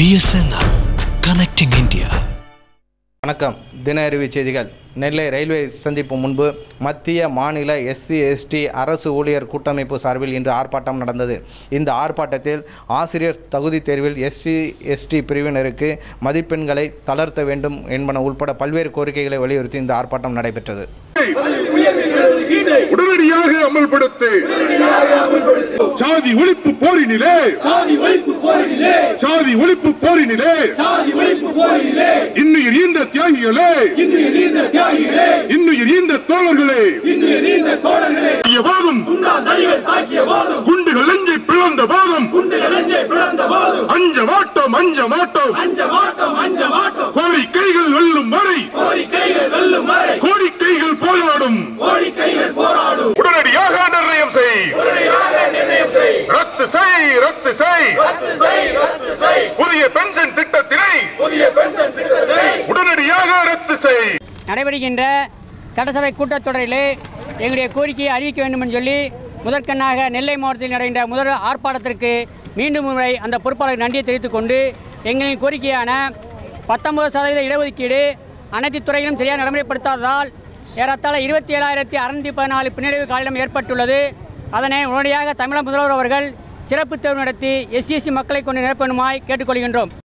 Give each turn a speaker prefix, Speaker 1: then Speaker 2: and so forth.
Speaker 1: BSNL Connecting India.
Speaker 2: வணக்கம் தின அறிவு செய்திகள் நெல்லை ரயில்வே சந்திப்பு முன்பு மத்திய மாநில எஸ்சி எஸ்டி அரசு ஊழியர் கூட்டமைப்பு சார்பில் இன்று ஆர்ப்பாட்டம் நடந்தது இந்த ஆர்ப்பாட்டத்தில் ஆசிரியர் தகுதி தேர்வில் எஸ்சி எஸ்டி பிரிவினருக்கு மதிப்பெண்களை தளர்த்த வேண்டும் என்பன உள்பட பல்வேறு கோரிக்கைகளை வலியுறுத்தி இந்த ஆர்ப்பாட்டம் நடைபெற்றது
Speaker 3: உடனடியாக அமல்படுத்து சாதி ஒழிப்பு போரினிலே சாதி ஒழிப்பு போரினிலே இன்னுயிர் ஈந்த தியாகிகளே இன்னுயிர் ஈந்த தோழர்களே தாக்கிய போதும் குண்டுகள் நெஞ்சை பிளந்த போதும் அஞ்ச மாட்டோம் அஞ்ச மாட்டோம் கோரிக்கைகள் வெல்லும் வரை கோரிக்கைகள் போராடும் உடனடியாக நிர்ணயம் செய் ரத்து செய் ரத்து செய் புதிய பென்ஷன் திட்டத்தினை உடனடியாக ரத்து செய்
Speaker 4: நடைபெறுகின்ற சட்டசபை கூட்டத்தொடரிலே எங்களுடைய கோரிக்கையை அறிவிக்க வேண்டும் என்று சொல்லி முதற்கண்ணாக நெல்லை மாவட்டத்தில் நடைகின்ற முதல் ஆர்ப்பாட்டத்திற்கு மீண்டும் முறை அந்த பொறுப்பாளருக்கு நன்றியை தெரிவித்துக் கொண்டு எங்களின் கோரிக்கையான பத்தொன்பது சதவீத இடஒதுக்கீடு அனைத்து துறையிலும் சரியாக நடைமுறைப்படுத்தாததால் ஏறத்தாழ இருபத்தி ஏழாயிரத்தி அறுநூத்தி பதினாலு பின்னடைவு காலம் ஏற்பட்டுள்ளது அதனை உடனடியாக தமிழக முதல்வர் அவர்கள் சிறப்பு தேர்வு நடத்தி எஸ்சிஎஸ்சி மக்களை கொண்டு நிரப்பணுமாய் கேட்டுக்கொள்கின்றோம்